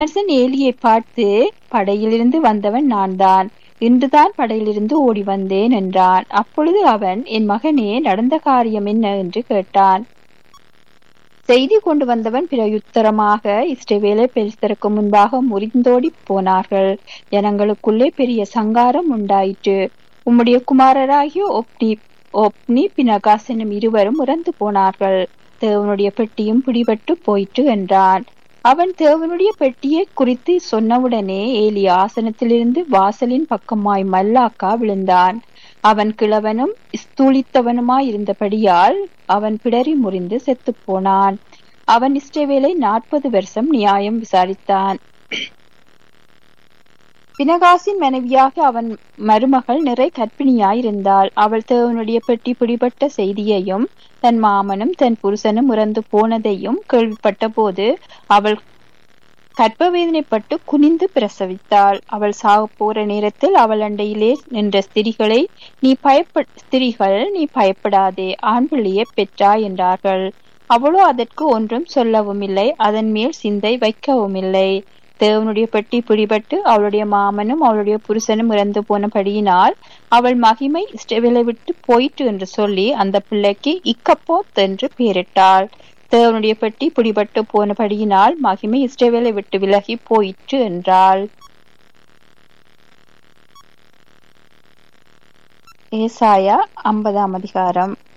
அரசன் ஏலியை பார்த்து படையிலிருந்து வந்தவன் நான்தான் இன்றுதான் படையிலிருந்து ஓடி வந்தேன் என்றான் அப்பொழுது அவன் என் மகனே நடந்த காரியம் என்ன என்று கேட்டான் செய்தி கொண்டு வந்தவன் பிரயுத்தரமாக இஷ்டவேலை பெருசருக்கு முன்பாக முறிந்தோடி போனார்கள் ஜனங்களுக்குள்ளே பெரிய சங்காரம் உண்டாயிற்று உம்முடைய குமாரராகிய ஒப்னி ஒப்னி பினகாஸ் என்னும் இருவரும் இறந்து போனார்கள் தேவனுடைய பெட்டியும் பிடிபட்டு போயிற்று என்றான் அவன் தேவனுடைய பெட்டியை குறித்து சொன்னவுடனே ஏலி ஆசனத்திலிருந்து வாசலின் பக்கமாய் மல்லாக்கா விழுந்தான் அவன் கிழவனும் ஸ்தூலித்தவனுமாய் இருந்தபடியால் அவன் பிடரி முறிந்து செத்துப் போனான் அவன் இஷ்டவேலை நாற்பது வருஷம் நியாயம் விசாரித்தான் பினகாசின் மனைவியாக அவன் மருமகள் நிறை கற்பிணியாயிருந்தாள் அவள் தேவனுடைய பெட்டி பிடிபட்ட செய்தியையும் தன் மாமனும் தன் புருஷனும் இறந்து போனதையும் கேள்விப்பட்ட போது அவள் கர்ப்பவேதனைப்பட்டு குனிந்து பிரசவித்தாள் அவள் சாக போற நேரத்தில் அவள் அண்டையிலே நின்ற ஸ்திரிகளை நீ பயப்ப ஸ்திரிகள் நீ பயப்படாதே ஆண் பிள்ளையை பெற்றாய் என்றார்கள் அவளோ அதற்கு ஒன்றும் சொல்லவும் இல்லை அதன் மேல் சிந்தை வைக்கவும் இல்லை தேவனுடைய பெட்டி பிடிபட்டு அவளுடைய மாமனும் அவளுடைய புருஷனும் இறந்து போனபடியினால் அவள் மகிமை இஷ்டவேலை விட்டு போயிற்று என்று சொல்லி அந்த பிள்ளைக்கு இக்கப்போத் என்று பெயரிட்டாள் தேவனுடைய பெட்டி பிடிபட்டு போனபடியினால் மகிமை இஷ்டவேலை விட்டு விலகி போயிற்று என்றாள் ஏசாயா ஐம்பதாம் அதிகாரம்